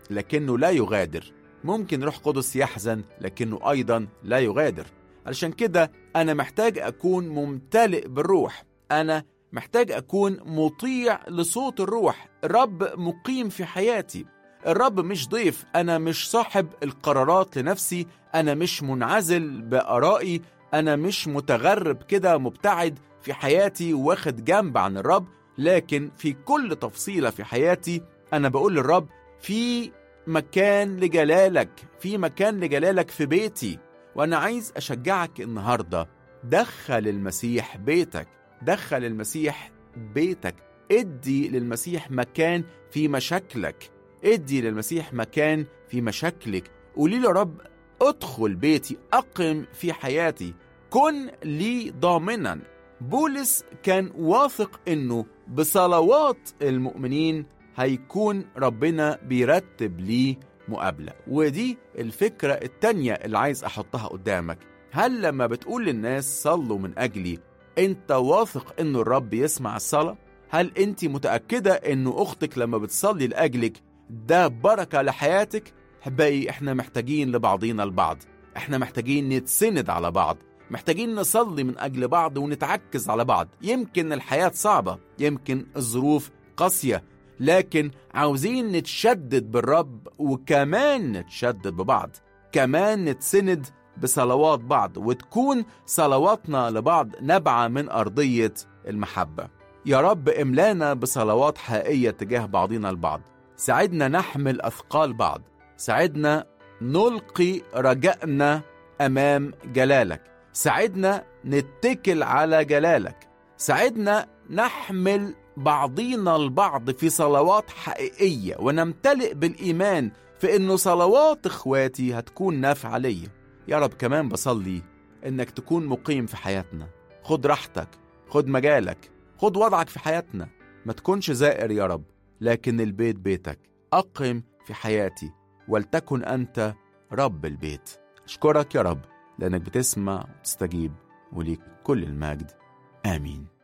لكنه لا يغادر ممكن روح قدس يحزن لكنه أيضا لا يغادر علشان كده أنا محتاج أكون ممتلئ بالروح أنا محتاج أكون مطيع لصوت الروح الرب مقيم في حياتي الرب مش ضيف أنا مش صاحب القرارات لنفسي أنا مش منعزل بآرائي أنا مش متغرب كده مبتعد في حياتي واخد جنب عن الرب لكن في كل تفصيلة في حياتي أنا بقول للرب في مكان لجلالك في مكان لجلالك في بيتي وأنا عايز أشجعك النهاردة دخل المسيح بيتك دخل المسيح بيتك ادي للمسيح مكان في مشاكلك ادي للمسيح مكان في مشاكلك قولي له رب ادخل بيتي اقم في حياتي كن لي ضامنا بولس كان واثق انه بصلوات المؤمنين هيكون ربنا بيرتب ليه مقابلة ودي الفكرة التانية اللي عايز أحطها قدامك هل لما بتقول للناس صلوا من أجلي أنت واثق إنه الرب يسمع الصلاة؟ هل أنت متأكدة إنه أختك لما بتصلي لأجلك ده بركة لحياتك؟ حبايبي إحنا محتاجين لبعضينا البعض إحنا محتاجين نتسند على بعض محتاجين نصلي من أجل بعض ونتعكز على بعض يمكن الحياة صعبة يمكن الظروف قاسية لكن عاوزين نتشدد بالرب وكمان نتشدد ببعض كمان نتسند بصلوات بعض وتكون صلواتنا لبعض نبعة من أرضية المحبة يا رب املانا بصلوات حقيقية تجاه بعضنا البعض ساعدنا نحمل أثقال بعض ساعدنا نلقي رجائنا أمام جلالك ساعدنا نتكل على جلالك ساعدنا نحمل بعضينا البعض في صلوات حقيقية ونمتلئ بالإيمان في إنه صلوات إخواتي هتكون نافعة ليا يا رب كمان بصلي إنك تكون مقيم في حياتنا خد راحتك خد مجالك خد وضعك في حياتنا ما تكونش زائر يا رب لكن البيت بيتك أقم في حياتي ولتكن أنت رب البيت أشكرك يا رب لأنك بتسمع وتستجيب وليك كل المجد آمين